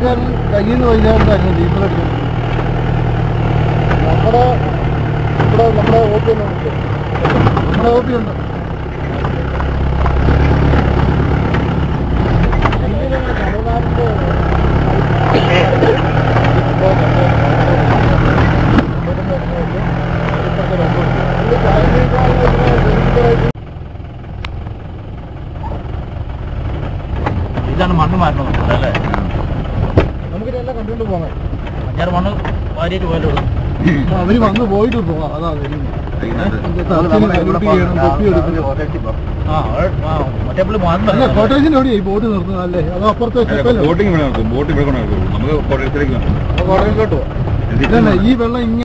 പുള്ളിക്കാരൻ കയ്യിൽ നിന്ന് വൈകുന്നേരത്തായിരുന്നു ഡീസൽ അടിക്കുന്നത് നമ്മുടെ ഇവിടെ നമ്മുടെ ഒ പി നമ്മുടെ ഒ പി ഉണ്ട് ഇതാണ് മണ്ണ് മാറ്റണം അല്ലേ നമുക്കിതെല്ലാം കണ്ടുകൊണ്ട് പോകാം അഞ്ചാറ് മണ്ണ് വാരിയിട്ട് പോയാലോ അവര് വന്ന് പോയിട്ട് പോവാം അതാ വരുന്നത് ആ അവിടെ- ആ, മറ്റേ പുള്ളി അല്ല മാറുന്നില്ല കോട്ടേജിന്റെ എവിടെയാ ഈ ബോട്ട് നിർത്തുന്നത് അല്ലേ അത് അപ്പുറത്തെ സ്റ്റെപ്പല്ലേ ബോട്ടിംഗ് ഇവിടെ നടക്കും ബോട്ട് ഇവിടെ കൊണ്ട് നടക്കും നമുക്ക് കോട്ടയത്തിലേക്ക് വേണം കോട്ടേജിലോട്ട് പോവാം ഈ വെള്ളം ഇങ്ങനെ